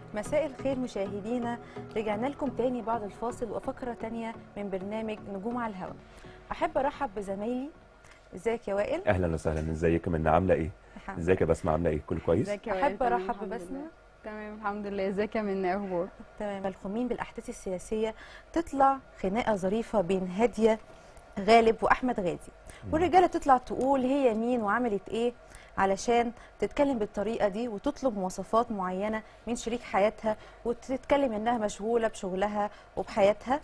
مساء الخير مشاهدينا رجعنا لكم تاني بعد الفاصل وفقرة تانية من برنامج نجوم على الهواء أحب أرحب بزمايلي ازيك يا وائل اهلا وسهلا ازيك يا منى عامله ايه الحمد ازيك يا بسمه عامله ايه كل كويس ازيك يا أحب وائل؟ تمام، أرحب الحمد ببسمة. لله. تمام الحمد لله ازيك يا منى اخبار تمام ملخومين بالأحداث السياسية تطلع خناقة ظريفة بين هادية غالب وأحمد غازي والرجالة تطلع تقول هي مين وعملت إيه علشان تتكلم بالطريقة دي وتطلب مواصفات معينة من شريك حياتها وتتكلم إنها مشغولة بشغلها وبحياتها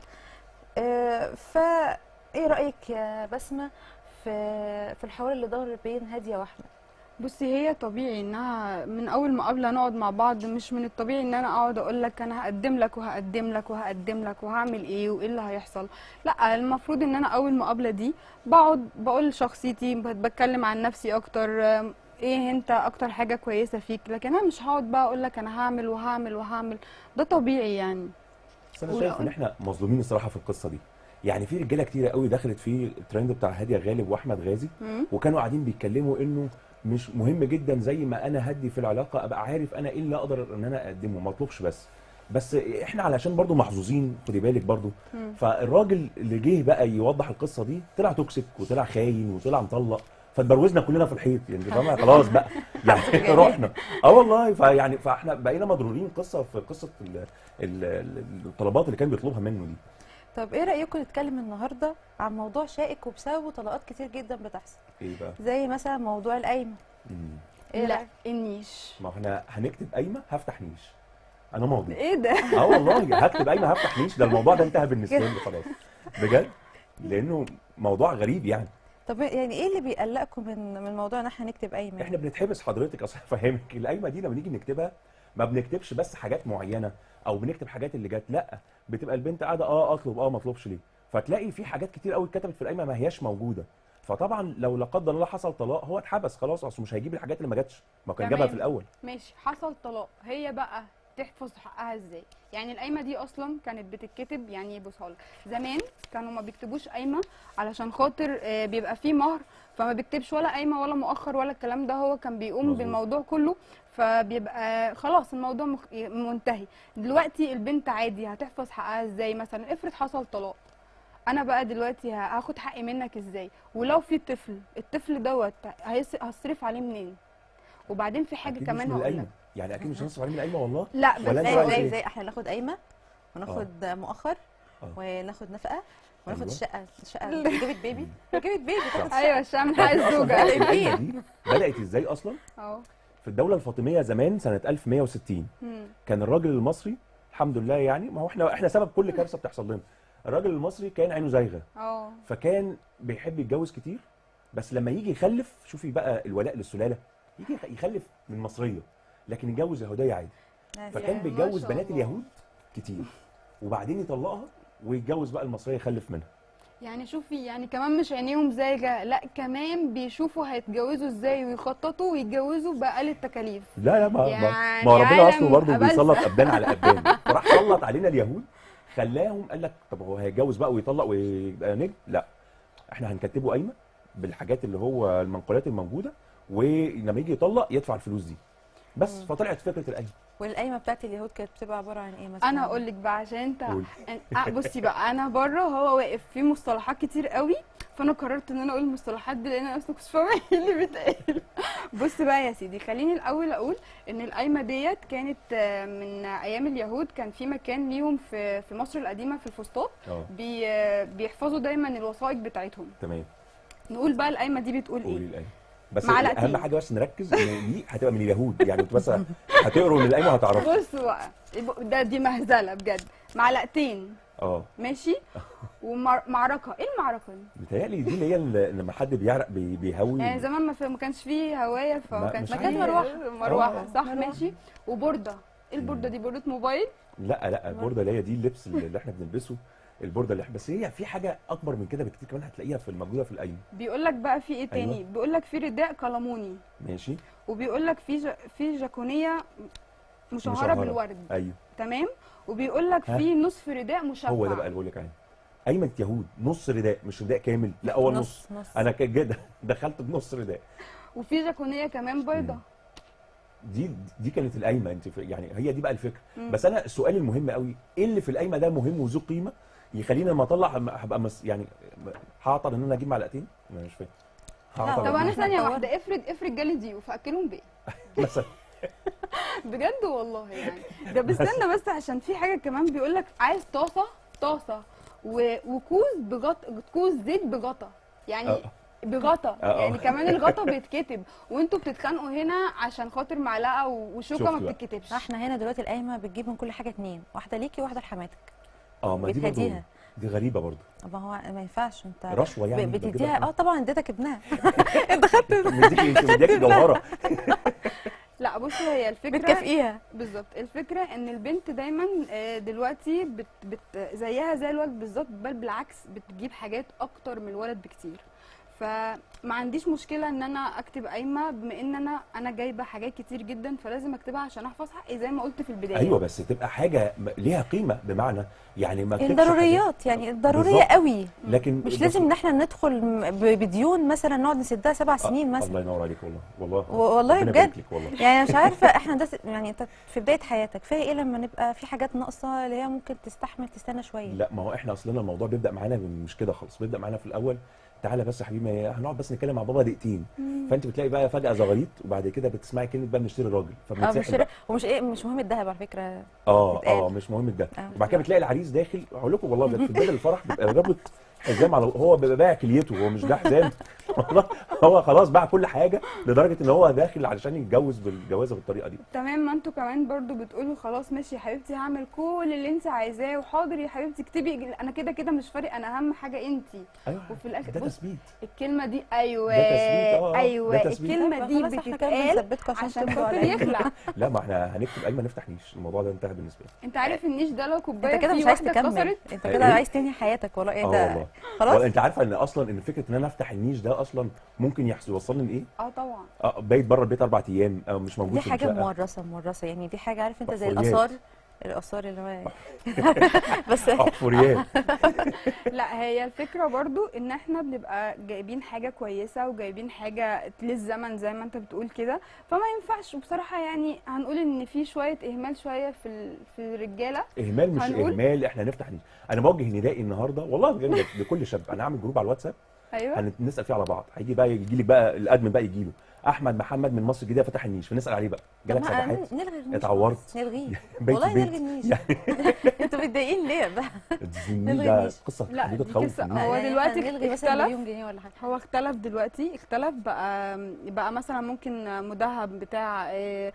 آه، فا إيه رأيك يا بسمة في في الحوار اللي دار بين هادية وأحمد بصي هي طبيعي انها من اول مقابله نقعد مع بعض مش من الطبيعي ان انا اقعد اقول لك انا هقدم لك وهقدم لك وهقدم لك وهعمل ايه وايه اللي هيحصل لا المفروض ان انا اول مقابله دي بقعد بقول شخصيتي بت- بتكلم عن نفسي اكتر آم، ايه انت اكتر حاجه كويسه فيك لكن انا مش هقعد بقى اقول لك انا هعمل وهعمل وهعمل ده طبيعي يعني بس انا شايف ان احنا مظلومين الصراحه في القصه دي يعني في رجاله كتيره قوي دخلت في الترند بتاع هاديه غالب واحمد غازي مم. وكانوا قاعدين بيتكلموا انه مش مهم جدا زي ما انا هدي في العلاقه ابقى عارف انا ايه اللي اقدر ان انا اقدمه ما اطلبش بس بس احنا علشان برضو محظوظين خدي بالك برضو مم. فالراجل اللي جه بقى يوضح القصه دي طلع توكسيك وطلع خاين وطلع مطلق فاتبروزنا كلنا في الحيط يعني فاهمة؟ خلاص بقى يعني رحنا اه والله فيعني فاحنا بقينا مضرورين قصه في قصه ال ال ال الطلبات اللي كان بيطلبها منه دي طب ايه رايكم نتكلم النهارده عن موضوع شائك وبسببه طلقات كتير جدا بتحصل ايه بقى؟ زي مثلا موضوع القايمه مم. ايه لا رأيك؟ النيش ما احنا هنكتب قايمه هفتح نيش انا ماضي ايه ده اه والله هكتب قايمه هفتح نيش ده الموضوع ده انتهى بالنسبه لي خلاص بجد لانه موضوع غريب يعني طب يعني ايه اللي بيقلقكم من من موضوع ان احنا نكتب قايمه احنا بنتحبس حضرتك اصل فاهمك القايمه دي لما نيجي نكتبها ما بنكتبش بس حاجات معينه او بنكتب حاجات اللي جت لا بتبقى البنت قاعده اه اطلب اه ما اطلبش ليه فتلاقي في حاجات كتير قوي اتكتبت في القايمه ما هياش موجوده فطبعا لو لا قدر الله حصل طلاق هو اتحبس خلاص اصل مش هيجيب الحاجات اللي ما جاتش ما كان جابها تمام. في الاول ماشي حصل طلاق هي بقى تحفظ حقها ازاي يعني القايمه دي اصلا كانت بتتكتب يعني بص هقولك زمان كانوا ما بيكتبوش قايمه علشان خاطر آه، بيبقى فيه مهر فما بيكتبش ولا قايمه ولا مؤخر ولا الكلام ده هو كان بيقوم مظبوط. بالموضوع كله فبيبقى خلاص الموضوع مخ... منتهي دلوقتي البنت عادي هتحفظ حقها ازاي مثلا افرض حصل طلاق انا بقى دلوقتي ه- هاخد حقي منك ازاي ولو في طفل الطفل دوت هيص- هصرف عليه منين وبعدين في حاجه أكيد مش كمان من هقول القايمه لك يعني اكيد مش هنصرف عليه من القايمه والله لا بس ولا أنت ازاي رأيك ازاي إيه؟ ازاي احنا ناخد قايمه وناخد مؤخر آه. وناخد نفقه وناخد أيوة. الشقه الشقه جابت بيبي جابت بيبي تاخد ايوه الشقه من حق أصلاً الزوجه القايمه دي بدات ازاي اصلا اهو في الدوله الفاطميه زمان سنه 1160 مم. كان الراجل المصري الحمد لله يعني ما هو احنا احنا سبب كل كارثه بتحصل لنا الراجل المصري كان عينه زايغه اه فكان بيحب يتجوز كتير بس لما يجي يخلف شوفي بقى الولاء للسلاله يجي يخ- يخلف من مصريه لكن يتجوز يهوديه عادي فكان ما بيتجوز شاء بنات الله. اليهود كتير وبعدين يطلقها ويتجوز بقى المصريه يخلف منها يعني شوفي يعني كمان مش عينيهم زايغه لا كمان بيشوفوا هيتجوزوا ازاي ويخططوا ويتجوزوا باقل التكاليف لا لا ما ما, يعني ما ربنا عالم اصله برضه أبلسة. بيسلط ابدان على ابدان فراح سلط علينا اليهود خلاهم قال لك طب هو هيتجوز بقى ويطلق ويبقى نجم لا احنا هنكتبه قايمه بالحاجات اللي هو المنقولات الموجوده ولما يجي يطلق يدفع الفلوس دي بس فطلعت فكره القايمه والقايمه بتاعت اليهود كانت بتبقى عباره عن ايه مثلا انا هقول لك بقى عشان انت قول. أن- آه، بصي بقى انا بره هو واقف في مصطلحات كتير قوي فانا قررت ان انا اقول المصطلحات دي لان انا اصلا كنتش فاهمه ايه اللي بيتقال بص بقى يا سيدي خليني الاول اقول ان القايمه ديت كانت آه، من ايام اليهود كان في مكان ليهم في في مصر القديمه في الفسطاط اه بي آه، بيحفظوا دايما الوثائق بتاعتهم تمام نقول بقى القايمه دي بتقول قولي ايه القايمه بس معلقتين. اهم حاجه بس نركز ان دي هتبقى من اليهود يعني انتوا بس هتقروا من القايمه هتعرفوا بص بقى ده دي مهزله بجد معلقتين اه ماشي ومعركه ايه المعركه دي بيتهيألي دي اللي هي اللي لما حد بيعرق بي- بيهوي يعني زمان ما, في ما كانش فيه هوايه ما- فما كانش مش فيه عارف. مروحة. مروحه آه. صح مروحة. ماشي وبورده ايه البورده دي بورده موبايل لا لا البورده اللي هي دي اللبس اللي احنا بنلبسه البورده اللي احنا بس هي في حاجه اكبر من كده بكتير كمان هتلاقيها في الموجوده في القايمه بيقول لك بقى في ايه تاني أيوة. بيقول لك في رداء قلموني ماشي وبيقول لك في ج... في جاكونيه مشهره مشهرة. بالورد ايوه تمام وبيقول لك ها؟ في نصف رداء مشفع هو ده بقى اللي بقول لك عليه قايمه يهود نص رداء مش رداء كامل لا هو نص نص انا كده دخلت بنص رداء وفي جاكونيه كمان بيضه دي دي كانت القايمه انت في- يعني هي دي بقى الفكره مم. بس انا السؤال المهم قوي ايه اللي في القايمه ده مهم وذو قيمه يخليني لما اطلع هم- هبقى مس يعني هعطل ان انا اجيب معلقتين انا مش فاهم هعطل طب ما انا احنا ثانيه ندور. واحده افرض افرض جالي ضيوف اكلهم بايه مثلا بجد والله يعني ده بستنى بس عشان في حاجه كمان بيقول لك عايز طاسه طاسه و- وكوز بغط كوز زيت بغطا يعني آه. بغطا آه. يعني كمان الغطا بيتكتب وانتوا بتتخانقوا هنا عشان خاطر معلقه و- وشوكه ما شفت بقى. بتتكتبش احنا هنا دلوقتي القايمه بتجيب من كل حاجه اتنين واحده ليكي وواحده لحماتك اه ما دي برضه بتهديها. دي غريبه برضه ما هو ما ينفعش انت رشوه يعني ب- بتجيبها بتديها كده. اه طبعا اديتك ابنها مديكي انت مديكي جوهره لا بصي هي الفكره بتكافئيها بالظبط الفكره ان البنت دايما آه، دلوقتي بت بت زيها زي الولد بالظبط بل بالعكس بتجيب حاجات اكتر من الولد بكتير فما عنديش مشكله ان انا اكتب قايمه بما ان انا انا جايبه حاجات كتير جدا فلازم اكتبها عشان احفظ حقي زي ما قلت في البدايه ايوه بس تبقى حاجه م- ليها قيمه بمعنى يعني ما اكتبش حاجات- الضروريات يعني الضروريه بالظبط. قوي لكن مش لازم ان احنا ندخل م- ب- بديون مثلا نقعد نسدها سبع سنين آه، مثلا الله ينور عليك والله والله و- والله ربنا بجد. يبارك لك والله يعني أنا مش عارفه احنا ده س- يعني انت في بدايه حياتك فيها ايه لما نبقى في حاجات ناقصه اللي هي ممكن تستحمل تستنى شويه لا ما هو احنا اصلنا الموضوع بيبدا معانا من مش كده خالص بيبدا معانا في الاول تعالى بس يا حبيبي ما- هنقعد بس نتكلم مع بابا دقيقتين فانت بتلاقي بقى فجاه زغاريط وبعد كده بتسمعي كلمه بقى بنشتري راجل اه فبنتسحل مش بقى. ومش ايه مش مهم الذهب على فكره اه بتتقال. اه مش مهم ده آه. وبعد كده بتلاقي العريس داخل اقول لكم والله بجد في بدل الفرح بيبقى رابط حزام على هو بيبقى بايع كليته هو مش ده حزام والله هو خلاص باع كل حاجه لدرجه ان هو داخل علشان يتجوز بالجوازه بالطريقه دي تمام ما انتوا كمان برضو بتقولوا خلاص ماشي يا حبيبتي هعمل كل اللي انت عايزاه وحاضر يا حبيبتي اكتبي انا كده كده مش فارق انا اهم حاجه انت ايوه وفي الاخر ده بص تثبيت الكلمه دي ايوه ده تثبيت، آه، آه، ايوه ده تثبيت. الكلمه دي خلاص احنا كده بتتقال بنثبتكم عشان عشان تمضوا خاطر عليها. يخلع لا ما احنا هنكتب اي ما نفتح نيش الموضوع ده انتهى بالنسبه لي انت عارف النيش ده لو كوبايه انت كده فيه مش عايز واحدة تكمل اتكسرت انت إيه؟ كده عايز تنهي حياتك والله اه انت والله خلاص والله انت عارفه ان اصلا ان فكره ان انا افتح النيش ده اصلا ممكن يحصل يوصلني لايه؟ اه طبعا اه بايت بره البيت اربع ايام او مش موجود دي في حاجه الشقة. مورثه مورثه يعني دي حاجه عارف انت زي مأفوريات. الاثار الاثار اللي هو بس احفوريات لا هي الفكره برضو ان احنا بنبقى جايبين حاجه كويسه وجايبين حاجه للزمن زي ما انت بتقول كده فما ينفعش بصراحه يعني هنقول ان في شويه اهمال شويه في ال- في الرجاله اهمال مش هنقول؟ اهمال احنا نفتح نيش انا بوجه ندائي النهارده والله بجد لكل شاب انا عامل جروب على الواتساب ايوه هنسال فيه على بعض هيجي بقى يجي لك بقى الادمن بقى يجي له احمد محمد من مصر الجديده فتح النيش فنسال عليه بقى طب جالك ما سباحات نلغي النيش اتعورت. خالص، نلغيه بيت والله بيت. نلغي النيش انتوا متضايقين ليه بقى النيل نلغي ده النيش. قصه لا، حديده دي تخوف قصة- النيل. هو يعني دلوقتي إحنا نلغي مثلا اختلف. مليون جنيه ولا حاجه هو اختلف دلوقتي اختلف بقى بقى مثلا ممكن مدهب بتاع آه،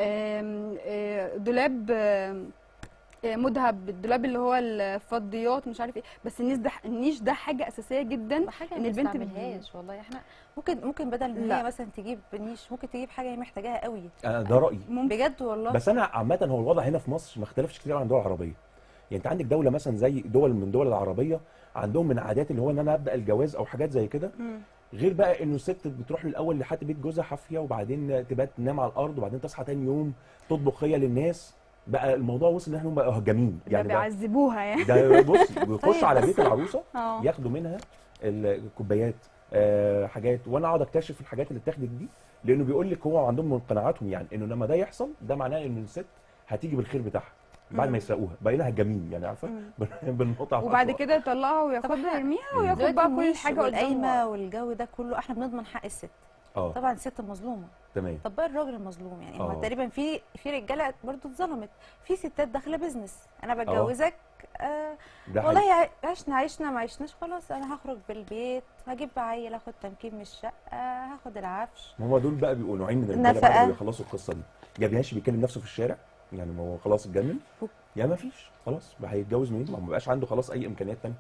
آم، آه، دولاب آم، آه، مذهب الدولاب اللي هو الفضيات مش عارف ايه بس النيش ده النيش ده حاجه اساسيه جدا حاجه إن ان البنت البنت بتجيب. بتجيبهاش والله احنا ممكن ممكن بدل ما لا. هي مثلا تجيب نيش ممكن تجيب حاجه هي محتاجاها قوي انا ده رايي ممكن بجد والله بس انا عامه هو الوضع هنا في مصر ما اختلفش كتير عن الدول العربيه يعني انت عندك دوله مثلا زي دول من الدول العربيه عندهم من عادات اللي هو ان انا ابدا الجواز او حاجات زي كده مم. غير بقى انه الست بتروح الاول لحد بيت جوزها حافيه وبعدين تبات تنام على الارض وبعدين تصحى تاني يوم تطبخ هي للناس بقى الموضوع وصل ان احنا بقى هجامين ده يعني بقى بيعذبوها يعني ده بص بيخش طيب على بس- بيت العروسه اه ياخدوا منها الكوبايات آه حاجات وانا اقعد اكتشف الحاجات اللي اتاخدت دي لانه بيقول لك هو عندهم من قناعاتهم يعني انه لما ده يحصل ده معناه ان الست هتيجي بالخير بتاعها بعد ما مم. يسرقوها بقينا هجامين يعني عارفه مم. بنقطع وباخد كده يطلعها وياخدها إحنا- يرميها وياخد دلوقتي بقى كل النيش حاجه قدامها والقايمه والجو ده كله احنا بنضمن حق الست اه طبعا الست مظلومه تمام طب بقى الراجل المظلوم يعني هو آه. تقريبا في في رجاله برضو اتظلمت في ستات داخله بزنس انا بتجوزك آه ده حقيقي. والله ع- عشنا عشنا ما عشناش خلاص انا هخرج بالبيت هجيب عيل اخد تمكين من الشقه هاخد العفش ما هو دول بقى بيبقوا نوعين من الرجاله نفقة. بعد ما بيخلصوا القصه دي يا بيمشي بيكلم نفسه في الشارع يعني ما هو خلاص اتجنن يا ما فيش خلاص بقى هيتجوز منين ما هو ما بقاش عنده خلاص اي امكانيات تانية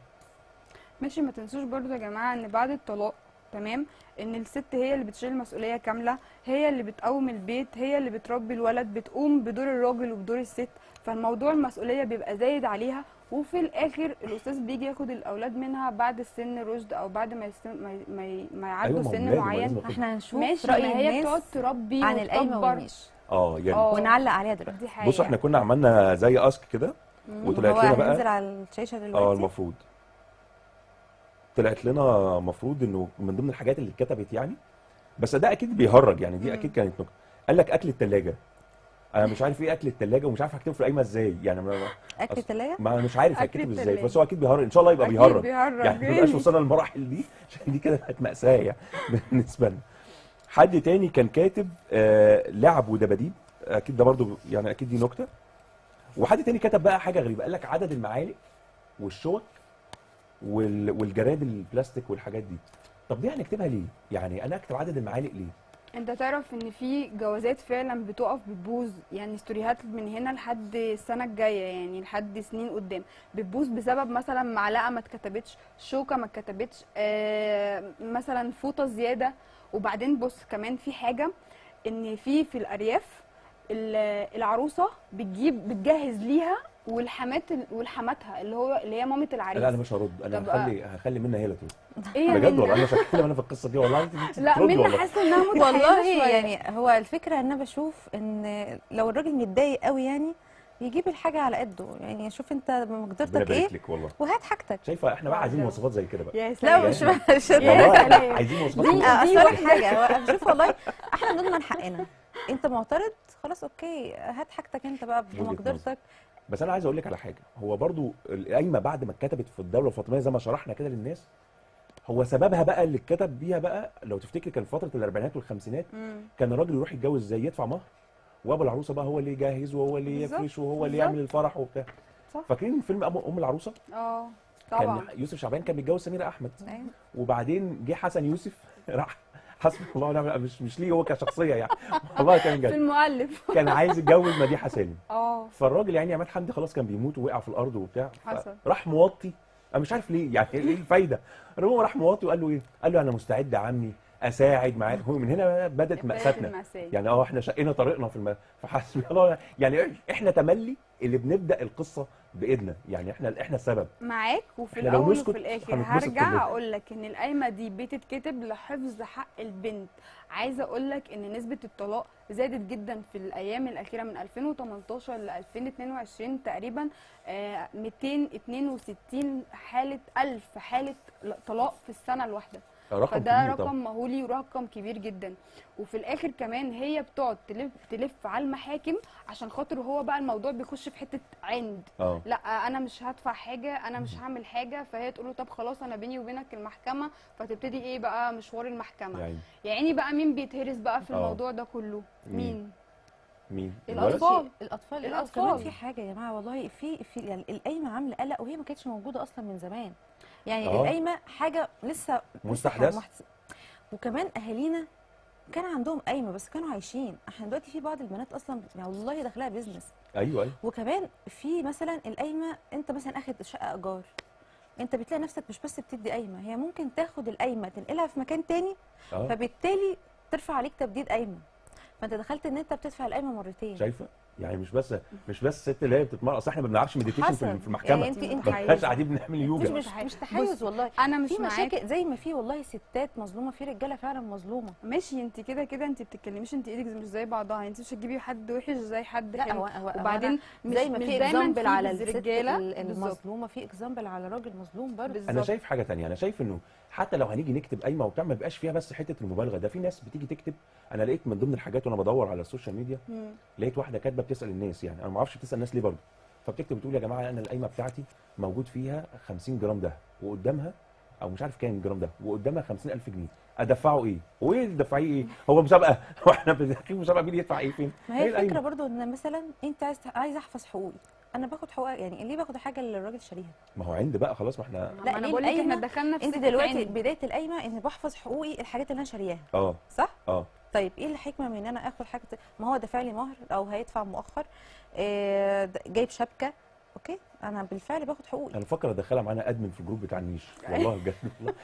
ماشي ما تنسوش برضو يا جماعه ان بعد الطلاق تمام ان الست هي اللي بتشيل المسؤوليه كامله هي اللي بتقوم البيت هي اللي بتربي الولد بتقوم بدور الراجل وبدور الست فالموضوع المسؤوليه بيبقى زايد عليها وفي الاخر الاستاذ بيجي ياخد الاولاد منها بعد السن رشد او بعد ما يستن... ما, ي... ما, ي... ما يعدوا أيوة، ما هو سن لازم- معين لازم ياخد- احنا هنشوف ماشي راي ما هي الناس بتقعد تربي عن القايمه وتكبر. والنيش اه يعني اه ونعلق عليها دلوقتي دي حقيقه بصوا احنا كنا عملنا زي اسك كده مم. وطلعت هو لنا بقى هينزل على الشاشه اه دلوقتي المفروض طلعت لنا المفروض انه من ضمن الحاجات اللي اتكتبت يعني بس ده اكيد بيهرج يعني دي مم. اكيد كانت نكته قال لك اكل الثلاجه انا مش عارف ايه اكل الثلاجه ومش عارف اكتبه في القايمه ازاي يعني ما, اكل أصل- التلاجة ما انا مش عارف أكل هيتكتب ازاي التلاجة. بس هو اكيد بيهرج ان شاء الله يبقى أكيد بيهرج بيهرج. يعني ما نبقاش وصلنا للمراحل دي عشان دي كده كانت ماساه يعني بالنسبه لنا حد تاني كان كاتب آه لعب ودباديب اكيد ده برضو يعني اكيد دي نكته وحد تاني كتب بقى حاجه غريبه قال لك عدد المعالق والشوك وال... والجراد البلاستيك والحاجات دي طب دي هنكتبها ليه يعني انا اكتب عدد المعالق ليه انت تعرف ان في جوازات فعلا بتقف بتبوظ يعني ستوريهات من هنا لحد السنه الجايه يعني لحد سنين قدام بتبوظ بسبب مثلا معلقه ما اتكتبتش شوكه ما اتكتبتش آه مثلا فوطه زياده وبعدين بص كمان في حاجه ان في في الارياف ال- العروسه بتجيب بتجهز ليها والحمات والحماتها اللي هو اللي هي مامه العريس لا انا مش هرد انا طب هخلي هخلي منها هي اللي ترد ايه يا بجد منى؟ والله انا مش هتكلم انا في القصه دي والله انت انت لا بتردي منى والله. حاسه انها متحيزه والله شوية. يعني هو الفكره ان انا بشوف ان لو الراجل متضايق قوي يعني يجيب الحاجه على قده يعني شوف انت ربنا مقدرتك ايه يبارك لك والله وهات حاجتك شايفه احنا بقى عايزين واحدة. مواصفات زي كده بقى يا لا سلام مش مش والله سلام. عايزين مواصفات دي كده. اصل لك حاجه هو شوف والله احنا نضمن حقنا انت معترض خلاص اوكي هات حاجتك انت بقى وجهة بمقدرتك بس انا عايز اقول لك على حاجه هو برضو القايمه بعد ما اتكتبت في الدوله الفاطميه زي ما شرحنا كده للناس هو سببها بقى اللي اتكتب بيها بقى لو تفتكر كان فتره الاربعينات والخمسينات مم. كان الراجل يروح يتجوز ازاي يدفع مهر وابو العروسه بقى هو اللي يجهز وهو اللي بالظبط، يفرش وهو اللي بالظبط. يعمل الفرح وبتاع صح. فاكرين فيلم ام أم العروسه اه كان طبعا يوسف شعبان كان بيتجوز سميره احمد أيوة. وبعدين جه حسن يوسف راح حسبي الله ونعم الوكيل، مش مش ليه هو كشخصيه يعني والله كان في جد المؤلف كان عايز يتجوز مديحه سالم اه فالراجل يعني عماد حمدي خلاص كان بيموت ووقع في الارض وبتاع حصل. راح موطي انا مش عارف ليه يعني ايه الفايده المهم راح موطي وقال له ايه قال له انا مستعد يا عمي اساعد معاك هو من هنا بدات ماساتنا المأساة. يعني اه احنا شقينا طريقنا في الم... فحسبي الله يعني احنا تملي اللي بنبدا القصه بايدنا يعني احنا احنا السبب معاك وفي إحنا لو الاول نسكت وفي الاخر هنتبسط هرجع كلنا. اقول لك ان القايمه دي بتتكتب لحفظ حق البنت عايزه اقول لك ان نسبه الطلاق زادت جدا في الايام الاخيره من 2018 ل 2022 تقريبا آه، 262 حاله 1000 حاله طلاق في السنه الواحده رقم فده كبير رقم طبعا مهولي ورقم كبير جدا وفي الاخر كمان هي بتقعد تلف تلف على المحاكم عشان خاطر هو بقى الموضوع بيخش في حته عند اه لا انا مش هدفع حاجه انا مش هعمل حاجه فهي تقول له طب خلاص انا بيني وبينك المحكمه فتبتدي ايه بقى مشوار المحكمه يعني يعني بقى مين بيتهرس بقى في آه. الموضوع ده كله مين؟ مين مين الولد؟ الأطفال. الاطفال الأطفال. الاطفال كمان في حاجه يا جماعه والله في في يعني القايمه عامله قلق وهي ما كانتش موجوده اصلا من زمان يعني آه. القايمه حاجه لسه مستحدث. لسه محت- وكمان اهالينا كان عندهم قايمه بس كانوا عايشين احنا دلوقتي في بعض البنات اصلا يعني والله داخلها بيزنس ايوه ايوه وكمان في مثلا القايمه انت مثلا اخد شقه ايجار انت بتلاقي نفسك مش بس بتدي قايمه هي ممكن تاخد القايمه تنقلها في مكان تاني اه فبالتالي ترفع عليك تبديد قايمه فانت دخلت ان انت بتدفع القايمه مرتين شايفه يعني مش بس مش بس الست اللي هي بتتمرن اصل احنا ما بنلعبش ميديتيشن في حصل. في المحكمه يعني انت انت ما بنبقاش قاعدين بنعمل مش يوجا مش مش تحيز والله انا مش في معاك مشاكل زي ما في والله ستات مظلومه في رجاله فعلا مظلومه ماشي انت كده كده انت بتتكلميش انت ايدك مش زي بعضها انت مش هتجيبي حد وحش زي حد لا حلو هو هو وبعدين مش زي ما مش في دايما اكزامبل على في الست الرجاله ال- بالظبط. المظلومه في اكزامبل على راجل مظلوم برضه بالظبط. انا شايف حاجه تانية انا شايف انه حتى لو هنيجي نكتب قايمه وبتاع ما بيبقاش فيها بس حته المبالغه ده في ناس بتيجي تكتب انا لقيت من ضمن الحاجات وانا بدور على السوشيال ميديا مم. لقيت واحده كاتبه بتسال الناس يعني انا ما اعرفش بتسال الناس ليه برضه فبتكتب بتقول يا جماعه انا القايمه بتاعتي موجود فيها 50 جرام ده وقدامها او مش عارف كام جرام ده وقدامها 50000 جنيه ادفعه ايه؟ وايه اللي تدفعيه ايه؟ هو مسابقه هو احنا بنحكي مسابقه مين يدفع ايه فين؟ ما هي القايمة. الفكره برضه ان مثلا انت عايز عايز احفظ حقوقي انا باخد حقوق يعني ليه باخد حاجه اللي الراجل شاريها ما هو عند بقى خلاص ما احنا لا لا، انا ليه بقول لك احنا القايمة؟ دخلنا في انت سكة دلوقتي عند. بدايه القايمه ان بحفظ حقوقي الحاجات اللي انا شارياها اه صح اه طيب ايه الحكمه من ان انا اخد حاجه ما هو دافع لي مهر او هيدفع مؤخر آه، د- جايب شبكه اوكي انا بالفعل باخد حقوقي انا بفكر ادخلها معانا ادمن في الجروب بتاع النيش والله بجد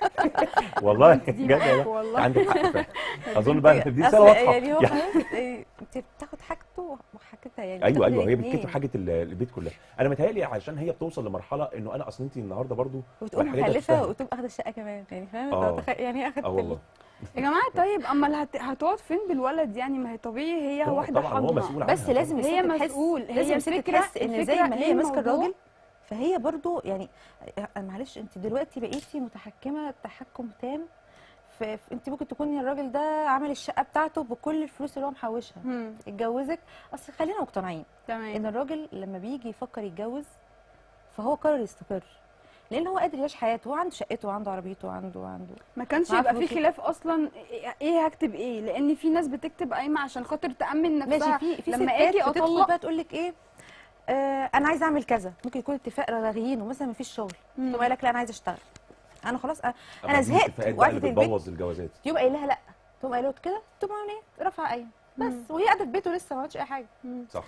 والله دي بجد معاك والله والله. عندك حق فعلا اظن بقى دي أصل رساله واضحه يعني هو يعني خلاص إيه، انت بتاخد حاجته وحاجتها يعني ايوه بتاخد ايوه هي الاتنين. بتكتب حاجه ال- البيت كلها انا متهيألي عشان هي بتوصل لمرحله انه انا اصل انت النهارده برضو وتقوم والحاجات دي مخلفه هتستاهل. وتقوم اخده الشقه كمان يعني فاهم آه. أنت متخيل- يعني ايه اخدت اه والله يا جماعه طيب اما هت... هتقعد فين بالولد يعني ما هي طبيعي هي طبعا- واحده طبعا هو مسؤول حاضنه عنها بس لازم هي الست تحس مسؤول. هي لازم الست الفكرة- تحس ان زي الفكرة ما هي إيه ماسكه الموضوع؟ الراجل فهي برضو يعني معلش انت دلوقتي بقيتي متحكمه تحكم تام في في- انت ممكن تكوني الراجل ده عمل الشقه بتاعته بكل الفلوس اللي هو محوشها مم. اتجوزك اصل خلينا مقتنعين ان تمام الراجل لما بيجي يفكر يتجوز فهو قرر يستقر لان هو قادر يعيش حياته وعنده شقته وعنده عربيته وعنده وعنده ما كانش معاه يبقى في فلوسه. خلاف اصلا ايه هكتب ايه لان في ناس بتكتب قايمه عشان خاطر تامن نفسها ماشي في في لما ستات اجي بتدخل اطلق بقى تقول لك ايه آه انا عايزه اعمل كذا ممكن يكون اتفاق لاغيينه مثلا ما فيش شغل مم. تقوم قايل لك لا انا عايزه اشتغل انا خلاص انا أما دي زهقت الاتفاقات بقى وقعدت اللي في البيت بتبوظ الجوازات تقوم قايل لها لا تقوم قايله له كده تقوم عامله ايه رافعه قايم بس مم. وهي قاعده في بيته لسه ما عملتش اي حاجه صح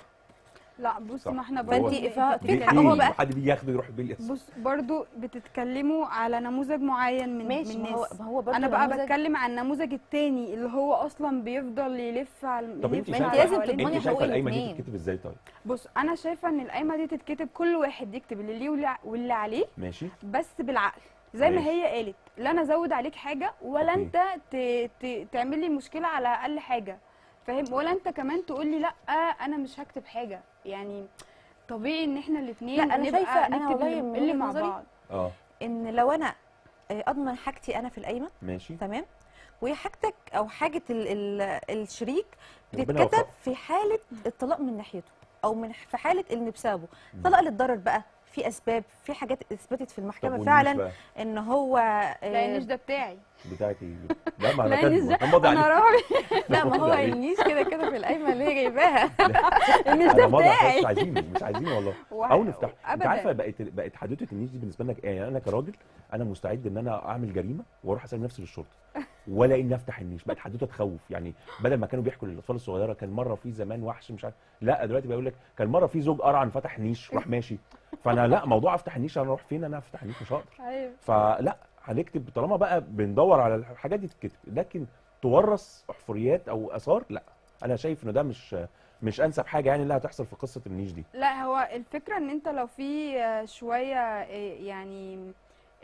لا بص صح. ما احنا فأنت- برضه فا- فين دي- حق هو دي بقى؟ حد بيجي ياخده يروح بيه القسم بص برضو بتتكلموا على نموذج معين من ماشي من ما هو ناس ما هو برضه انا بقى نموذج- بتكلم عن النموذج التاني اللي هو اصلا بيفضل يلف على طب يلف انت ما انت شايفه لازم حوالين- تضمني انت شايفه حقوق القايمه دي الاتنين. تتكتب ازاي طيب بص انا شايفه ان القايمه دي تتكتب كل واحد يكتب اللي ليه واللي- واللي عليه ماشي بس بالعقل زي ما ماشي. هي قالت لا انا ازود عليك حاجه ولا اوكي. انت ت... ت... تعمل لي مشكله على اقل حاجه فاهم ولا انت كمان تقول لي لا انا مش هكتب حاجه يعني طبيعي ان احنا الاثنين لا، أنا شايفة- أنا نكتب والله اللي- من اللي وجهة مع نظري بعض اه ان لو انا آه، اضمن حاجتي انا في القايمه ماشي تمام وهي حاجتك او حاجه ال ال الشريك ربنا بتتكتب يوفقه. في حاله الطلاق من ناحيته او من في حاله ان بسببه طلاق للضرر بقى في اسباب في حاجات اثبتت في طب المحكمه والنيش فعلا بقى ان هو آه، لان ده بتاعي بتاعك ايه لا ما انا لان كاتبه ده انا ماضي انا عليه راوي لا ما هو ماضي عليه. النيش كده كده في القايمه اللي هي جايباها النيش انا ده ماضي عليه بتاعي مش عايزينه مش عايزينه والله وه- او نفتح انت أبداً. عارفه بقت بقت حدوته النيش دي بالنسبه لنا ايه يعني انا كراجل انا مستعد ان انا اعمل جريمه واروح اسلم نفسي للشرطه ولا اني افتح النيش بقت حدوته تخوف يعني بدل ما كانوا بيحكوا للاطفال الصغيره كان مره في زمان وحش مش عارف لا دلوقتي بيقول لك كان مره في زوج قرعن فتح نيش راح ماشي فانا لا موضوع افتح النيش انا اروح فين انا افتح النيش مش هقدر ايوه فلا هنكتب طالما بقى بندور على الحاجات دي تتكتب لكن تورث احفوريات او اثار لا انا شايف انه ده مش مش انسب حاجه يعني اللي هتحصل في قصه النيش دي لا هو الفكره ان انت لو في آه، شويه آه، يعني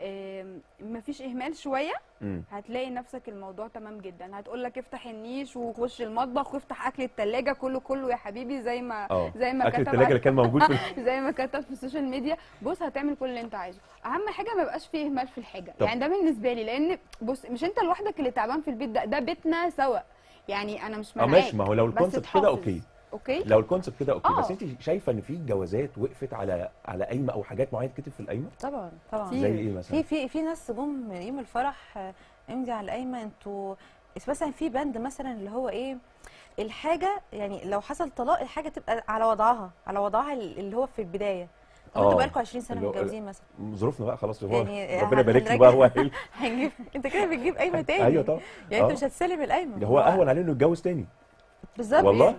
آه، مفيش اهمال شويه امم هتلاقي نفسك الموضوع تمام جدا هتقول لك افتح النيش وخش المطبخ وافتح اكل التلاجة كله كله يا حبيبي زي ما اه زي ما اكل كتب الثلاجه اللي كان موجود في زي ما كتب في السوشيال ميديا بص هتعمل كل اللي انت عايزه اهم حاجه ما يبقاش فيه اهمال في الحاجه طب. يعني ده بالنسبه لي لان بص مش انت لوحدك اللي تعبان في البيت ده ده بيتنا سوا يعني انا مش اه معاك ماشي ما هو لو بس الكونسبت تحافظ. كده اوكي اوكي لو الكونسبت كده اوكي آه. بس انت شايفه ان في جوازات وقفت على على قايمه او حاجات معينه تكتب في القايمه طبعا طبعا كتير. زي ايه مثلا في في في ناس جم يوم الفرح آه، امضي على القايمه انتوا بس مثلا في بند مثلا اللي هو ايه الحاجه يعني لو حصل طلاق الحاجه تبقى على وضعها على وضعها اللي هو في البدايه طب انتوا آه. بقالكم 20 سنه اللي هو- متجوزين مثلا ظروفنا بقى خلاص هو يعني ربنا يبارك له هنراجع- بقى هو هيل هنجيب انت كده بتجيب قايمه تاني ايوه طبعا يعني انت آه. مش هتسلم القايمه هو اهون عليه انه يتجوز تاني بالظبط والله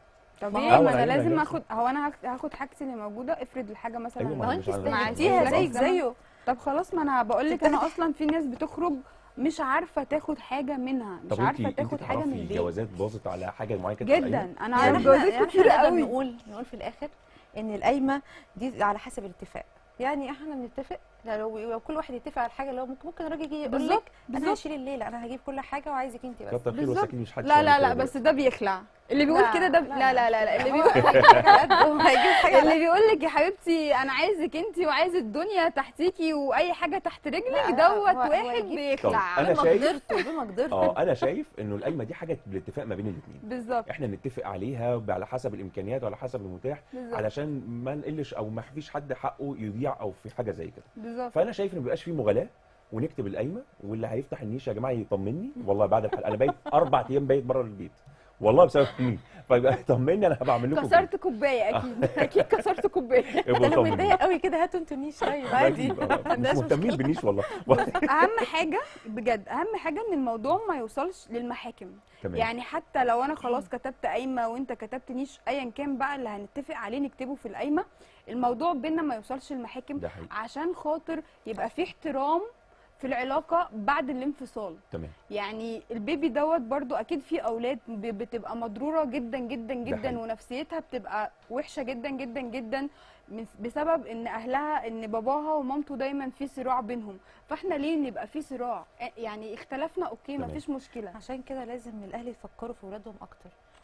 طبيعي هو ما انا أيوة لازم أيوة. اخد هو انا هاخ- هاخد حاجتي اللي موجوده افرض الحاجه مثلا أيوة، ما ما هو أنا انت مش على- استهلكتيها مع زيك الزمن. زيه طب خلاص ما انا بقول لك انا تتاخد- اصلا في ناس بتخرج مش عارفه تاخد حاجه منها مش طب انت عارفه انت تاخد حاجه من تعرفي البيت جوازات باظت على حاجه معينه كانت في القايمة؟ جدا انا يعني عارف احنا جوازات يعني كتير احنا نقدر قوي نقول نقول في الاخر ان القايمه دي على حسب الاتفاق يعني احنا بنتفق لو لو كل واحد يتفق على حاجه لو ممكن ممكن الراجل يجي يقول بالظبط، لك انا بالظبط. هشيل الليله انا هجيب كل حاجه وعايزك انت بس كتر خير بالظبط. وساكن مش حد لا لا لا بس ده بيخلع اللي بيقول لا، كده ده لا، لا لا لا, لا. اللي هو بيقول هيجيب حاجه على قده هو هيجيب حاجه على اللي بيقول لك يا حبيبتي انا عايزك انت وعايز الدنيا تحتيكي واي حاجه تحت لا، رجلك لا، دوت هو- هو واحد يجيب- بيخلع طب أنا بما شايف- قدرته بما قدرته اه انا شايف انه القايمه دي حاجه بالاتفاق ما بين الاثنين بالظبط احنا نتفق عليها على حسب الامكانيات وعلى حسب المتاح بالظبط علشان ما نقلش او ما فيش حد حقه يضيع او في حاجه زي كده بالظبط فانا شايف ان ما بيبقاش فيه مغالاه ونكتب القايمه واللي هيفتح النيش يا جماعه يطمني والله بعد الحلقه انا بايت اربع ايام بايت بره البيت والله بسبب النيش فيبقى يطمني انا بعمل لكم كسرت كوبايه اكيد اكيد كسرت كوبايه كده. ده ابقوا لو طمني. متضايق قوي كده هاتوا انتوا نيش طيب عادي أكيد، آه. ما مش عندهاش مهتمين مشكله بالنيش والله اهم حاجه بجد اهم حاجه ان الموضوع ما يوصلش للمحاكم تمام يعني حتى لو انا خلاص كتبت قايمه وانت كتبت نيش ايا كان بقى اللي هنتفق عليه نكتبه في القايمه الموضوع بينا ما يوصلش للمحاكم ده حقيقي عشان خاطر يبقى في احترام في العلاقه بعد الانفصال تمام يعني البيبي دوت برضو اكيد في اولاد ب- بتبقى مضروره جدا جدا جدا حقيقي. ونفسيتها بتبقى وحشه جدا جدا جدا من- بسبب ان اهلها ان باباها ومامته دايما في صراع بينهم فاحنا ليه نبقى في صراع يعني اختلفنا اوكي تمام. مفيش مشكله عشان كده لازم الاهل يفكروا في اولادهم اكتر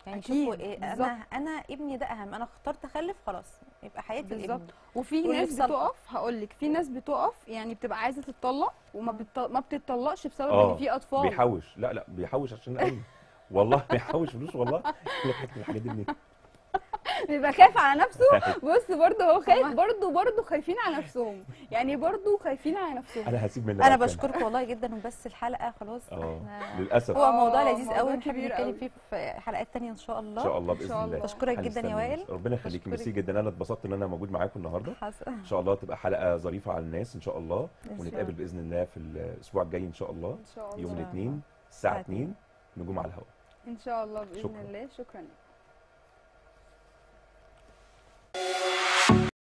يعني أكيد، شوفوا إيه انا بالظبط. انا ابني ده اهم انا اخترت اخلف خلاص يبقى حياتي بالظبط لابني وفي واللي ناس في صالحه. بتقف هقول لك في ناس بتقف يعني بتبقى عايزه تتطلق وما بتط... ما بتتطلقش بسبب آه، ان في اطفال بيحوش لا لا بيحوش عشان القايمه والله بيحوش فلوس والله كل حاجه من الحاجات دي منين بيبقى خايف على نفسه بص برضه هو خايف طبعا. برضه برضه خايفين على نفسهم يعني برضه خايفين على نفسهم انا هسيب منك انا بقى بشكركم والله جدا وبس الحلقه خلاص اه إحنا- للاسف هو ان موضوع آه، لذيذ موضوع قوي نحب كبير نتكلم قوي. فيه في حلقات تانية ان شاء الله شاء الله إن باذن شاء الله الله. بشكرك جدا يا هنستنى وائل. الناس. ربنا يخليك بشكرك. ميرسي جدا انا اتبسطت ان انا موجود معاكم النهارده حصل ان شاء الله تبقى حلقه ظريفه على الناس ان شاء الله إن شاء ونتقابل الله. باذن الله في الاسبوع الجاي ان شاء الله ان شاء الله يوم الله. الاثنين الساعه الساعة 2 نجوم على الهواء ان شاء الله باذن شكراً. الله شكرا